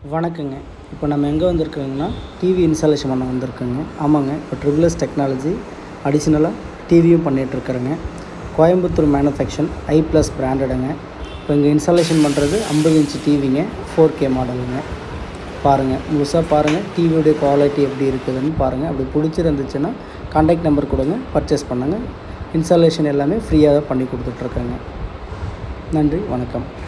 வணக்கங்க இப்போ நம்ம எங்கே வந்திருக்கோங்கன்னா டிவி இன்ஸ்டாலேஷன் பண்ண வந்திருக்கோங்க ஆமாங்க இப்போ ட்ரிபிள்எஸ் டெக்னாலஜி அடிஷ்னலாக டிவியும் பண்ணிகிட்ருக்குறேங்க கோயம்புத்தூர் மேனுஃபேக்சன் ஐ ப்ளஸ் பிராண்டடுங்க இப்போ இங்கே இன்ஸ்டாலேஷன் பண்ணுறது ஐம்பது இன்ச் டிவிங்க ஃபோர் கே மாடலுங்க பாருங்கள் முழுசாக பாருங்கள் டிவியோடைய குவாலிட்டி எப்படி இருக்குதுன்னு பாருங்கள் அப்படி பிடிச்சிருந்துச்சுன்னா கான்டாக்ட் நம்பர் கொடுங்க பர்ச்சேஸ் பண்ணுங்கள் இன்ஸ்டாலேஷன் எல்லாமே ஃப்ரீயாக தான் பண்ணி கொடுத்துட்ருக்கேங்க நன்றி வணக்கம்